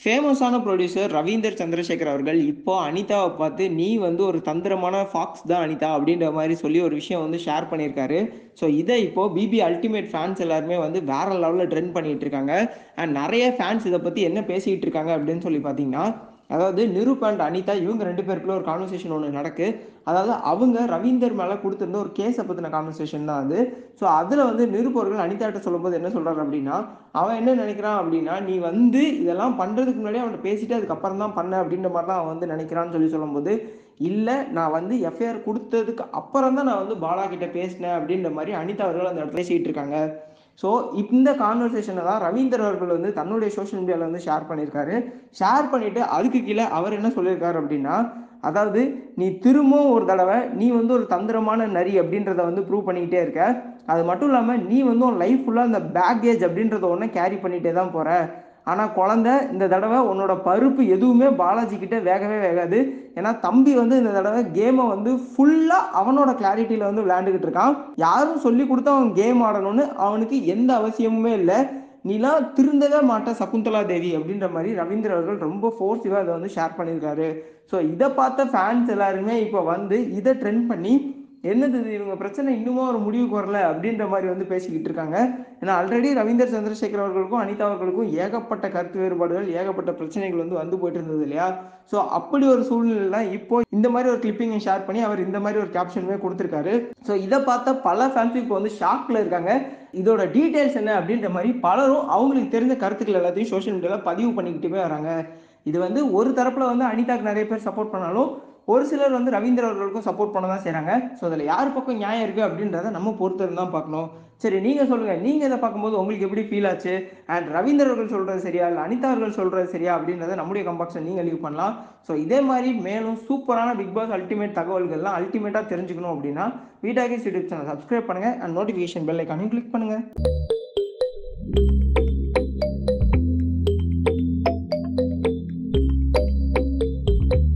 ஃபேமஸான ப்ரொடியூசர் ரவீந்தர் சந்திரசேகர் அவர்கள் இப்போ அனிதாவை பார்த்து நீ வந்து ஒரு தந்திரமான ஃபாக்ஸ் தான் அனிதா அப்படின்ற மாதிரி சொல்லி ஒரு விஷயம் வந்து ஷேர் பண்ணியிருக்காரு ஸோ இதை இப்போ பிபி அல்டிமேட் ஃபேன்ஸ் எல்லாருமே வந்து வேற லெவலில் ட்ரெண்ட் பண்ணிட்டு இருக்காங்க அண்ட் நிறைய ஃபேன்ஸ் இதை பற்றி என்ன பேசிக்கிட்டு இருக்காங்க அப்படின்னு சொல்லி பார்த்தீங்கன்னா அதாவது நிருப் அண்ட் அனிதா இவங்க ரெண்டு பேருக்குள்ள ஒரு கான்வர்சேஷன் ஒன்று நடக்கு அதாவது அவங்க ரவீந்தர் மேலே கொடுத்துருந்த ஒரு கேஸை பற்றின கான்வர்சேஷன் தான் அது ஸோ அதில் வந்து நிருப் அவர்கள் அனிதாட்ட சொல்லும்போது என்ன சொல்கிறாரு அப்படின்னா அவன் என்ன நினைக்கிறான் அப்படின்னா நீ வந்து இதெல்லாம் பண்ணுறதுக்கு முன்னாடி அவன்கிட்ட பேசிட்டு அதுக்கப்புறம் தான் பண்ண அப்படின்ற மாதிரி தான் அவன் வந்து நினைக்கிறான்னு சொல்லி சொல்லும்போது இல்லை நான் வந்து எஃப்ஐஆர் கொடுத்ததுக்கு அப்புறம் தான் நான் வந்து பாலா கிட்ட பேசினேன் அப்படின்ற மாதிரி அனிதா அவர்கள் அந்த இடத்துல பேசிகிட்டு இருக்காங்க ஸோ இந்த கான்வர்சேஷனை தான் ரவீந்தர் அவர்கள் வந்து தன்னுடைய சோஷியல் மீடியாவில் வந்து ஷேர் பண்ணியிருக்காரு ஷேர் பண்ணிட்டு அதுக்கு கீழே அவர் என்ன சொல்லியிருக்காரு அப்படின்னா அதாவது நீ திரும்பவும் ஒரு தடவை நீ வந்து ஒரு தந்திரமான நரி அப்படின்றத வந்து ப்ரூவ் பண்ணிக்கிட்டே இருக்க அது மட்டும் இல்லாமல் நீ வந்து உன் லைஃப் ஃபுல்லாக அந்த பேக்கேஜ் அப்படின்றத ஒன்று கேரி பண்ணிகிட்டே தான் போகிற ஆனால் குழந்த இந்த தடவை உன்னோட பருப்பு எதுவுமே பாலாஜி கிட்ட வேகவே வேகாது ஏன்னா தம்பி வந்து இந்த தடவை கேமை வந்து ஃபுல்லாக அவனோட கிளாரிட்டியில் வந்து விளையாண்டுக்கிட்டு இருக்கான் யாரும் சொல்லி கொடுத்து அவன் கேம் ஆடணும்னு அவனுக்கு எந்த அவசியமுமே இல்லை நீலாம் திருந்தவே மாட்ட சகுந்தலா தேவி அப்படின்ற மாதிரி ரவீந்திர அவர்கள் ரொம்ப ஃபோர்ஸிவாக இதை வந்து ஷேர் பண்ணியிருக்காரு ஸோ இதை பார்த்த ஃபேன்ஸ் எல்லாருமே இப்போ வந்து இதை ட்ரெண்ட் பண்ணி என்னது இது இவங்க பிரச்சனை இன்னுமும் ஒரு முடிவுக்கு வரல அப்படின்ற மாதிரி வந்து பேசிக்கிட்டு இருக்காங்க ஏன்னா ஆல்ரெடி ரவீந்தர் சந்திரசேகர் அவர்களுக்கும் அனிதா அவர்களுக்கும் ஏகப்பட்ட கருத்து வேறுபாடுகள் ஏகப்பட்ட பிரச்சனைகள் வந்து வந்து போயிட்டு இருந்தது இல்லையா ஸோ அப்படி ஒரு சூழ்நிலை இப்போ இந்த மாதிரி ஒரு கிளிப்பிங்கை ஷேர் பண்ணி அவர் இந்த மாதிரி ஒரு கேப்ஷனுமே கொடுத்துருக்காரு ஸோ இதை பார்த்த பல ஃபேன்ஸ் இப்போ வந்து ஷாக்ல இருக்காங்க இதோட டீட்டெயில்ஸ் என்ன அப்படின்ற மாதிரி பலரும் அவங்களுக்கு தெரிஞ்ச கருத்துக்கள் எல்லாத்தையும் சோஷியல் மீடியாவில் பதிவு பண்ணிக்கிட்டுமே வராங்க இது வந்து ஒரு தரப்புல வந்து அனிதாக்கு நிறைய பேர் சப்போர்ட் பண்ணாலும் ஒரு சிலர் வந்து ரவீந்திர அவர்களுக்கும் சப்போர்ட் பண்ண தான் செய்கிறாங்க ஸோ அதில் யார் பக்கம் நியாயம் இருக்குது அப்படின்றத நம்ம பொறுத்தர் தான் பார்க்கணும் சரி நீங்கள் சொல்லுங்கள் நீங்கள் இதை பார்க்கும்போது உங்களுக்கு எப்படி ஃபீல் ஆச்சு அண்ட் ரவீந்திர அவர்கள் சொல்கிறது சரியா இல்லை அனிதா அவர்கள் சொல்கிறது சரியா அப்படின்றத நம்முடைய கம்பாக்ஸில் நீங்கள் லீவ் பண்ணலாம் ஸோ இதே மாதிரி மேலும் சூப்பரான பிக் பாஸ் அல்டிமேட் தகவல்கள்லாம் அல்டிமேட்டாக தெரிஞ்சுக்கணும் அப்படின்னா வீட்டாகே யூடியூப் சேனல் சப்ஸ்கிரைப் பண்ணுங்கள் அண்ட் நோட்டிஃபிகேஷன் பெல் ஐக்கானையும் கிளிக் பண்ணுங்கள்